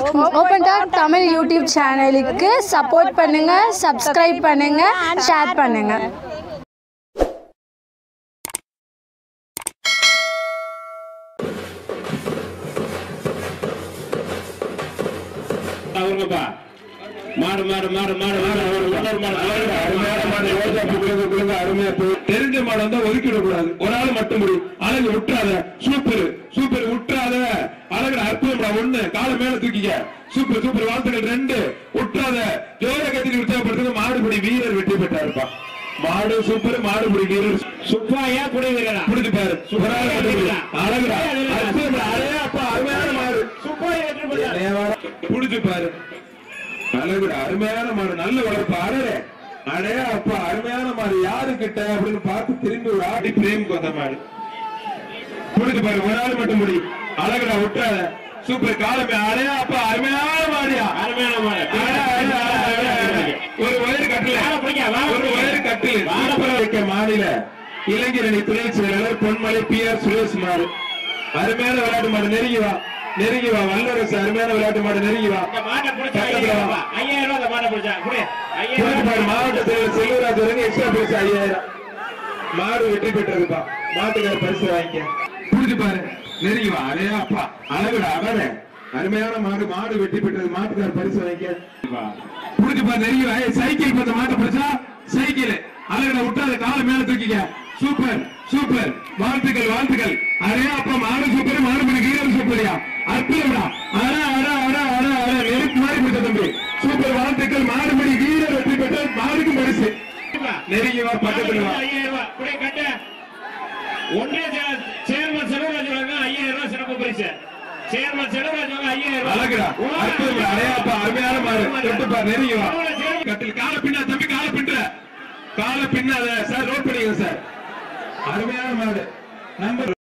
Open talk Tamil YouTube சேனலுக்கு support பண்ணுங்க subscribe பண்ணுங்க ஷேர் பண்ணுங்க அவருங்கப்பா மாடு மாடு மாடு மாடு மாடு ஒரு ஒன்றரை மாடு அழகு அருமையான மாடு ரோஜா பூ குழுங்க குழுங்க அருமையா பூ தெரிஞ்ச மாடு வந்தா ஒதுக்கிட கூடாது ஒரு ஆள் மட்டும் முடி அழகு விட்டுறாத சூப்பர் சூப்பர் விட்டுறாத அழகு அற்புதம்டா ஒண்ணு காலை மேல தூக்கிக்க சூப்பர் சூப்பர் வாழ்த்துக்கள் ரெண்டு விட்டுறாத ஜோர கத்திரி உற்சாகப்படுத்துங்க மாடுபடி வீரர் வெற்றி பெற்றாருப்பா மாடு சூப்பர் மாடுபடி வீரர் சுப்பாயா குடி வீரரா பிடிச்சு பாரு சூப்பராக அழகுடா அற்புதம்டா அழகா அப்பா அருமையான மாடு சுப்பாயா வெற்றி பெற்றார் புடிச்சு பாரு அழகுடா அருமையான மாடு நல்ல வளர்ப்பு அடரே அடே அப்பா அருமையான மாடு யாரு கிட்ட அப்படின்னு பார்த்து திரும்பி ஒரு ஆடி பிரேம் கொந்த மாடு புடிச்சு பாரு ஒரு ஆள் மட்டும் முடி அழகுடா விட்டாத சூப்பர் காலமே அடே அப்பா அருமையான மாடியா அருமையான மாடு அடே, அடே, அடே, அடே, அடே. ஒரு வயிறு கட்டல வாழை பிடிக்க, வாழை ஒரு பிடிக்க. வயிறு கட்டல சூப்பரா இருக்க மாநில இளைஞரணி துணை செயலாளர் பொன்மலை பி ஆர் சுரேஷ் மாடு அருமையான விளையாட்டு மாடு நெருங்கி வா நெருங்கி வா வல்லரசு அருமையான விளையாட்டு மாடு நெருங்கி வா இந்த மாட்டை பிடிச்சா பக்கத்துல ஐயாயிரம் வா. ரூபாய். ஐயாயிரம் ரூபாய் இந்த மாட்டை பிடிச்சா குடி ஐயாயிரம் புதுப்பாடு ரூபாய். மாவட்ட செயலர் செல்வராஜ் வரைக்கும் எக்ஸ்ட்ரா பரிசு ஐயாயிரம் மாடு வெற்றி பெற்றதுப்பா மாட்டுக்கார பரிசு வாங்கிக்க புடிச்சு பாரு நெருங்கி வா அடே அப்பா அழகுடா அடனே அருமையான மாடு மாடு வெற்றி பெற்றது மாட்டுக்கார பரிசு வாங்கிக்க புடிச்சு பாரு நெருங்கி வா ஏய், சைக்கிள் பார்த்த மாட்டை பிடிச்சா சைக்கிள் அழகுடா விட்டாத காலை மேல தூக்கிக்க சூப்பர் சூப்பர் வாழ்த்துக்கள் வாழ்த்துக்கள் அரே அப்பா மாடு சூப்பர் மாடு பண்ணி கீழே சூப்பரியா அற்புதம்டா அட அட அட அட அட நெருப்பு மாதிரி பிடிச்ச தம்பி சூப்பர் வாழ்த்துக்கள் மாடு பண்ணி கீழே வெற்றி பெற்ற மாடுக்கு பரிசு நெருங்கி வா பக்கத்துல வா ஐயாயிரம் ரூபாய். குடி, கட்டு. ஒன்றிய செயலர் சேர்மன் செல்வராஜ் வழங்க ஐயாயிரம் ரூபாய் சிறப்பு பரிசு சேர்மன் செல்வராஜ் வழங்க ஐயாயிரம் ரூபாய். அழகுடா அற்புதம் அடையாப்பா அருமையான மாடு தொட்டுப்பா நெருங்கி வா கட்டில் கால பின்னா தம்பி கால பின்ற கால பின்னாத சார் நோட் பண்ணிக்கங்க சார் அருமையான மாடு நம்பர்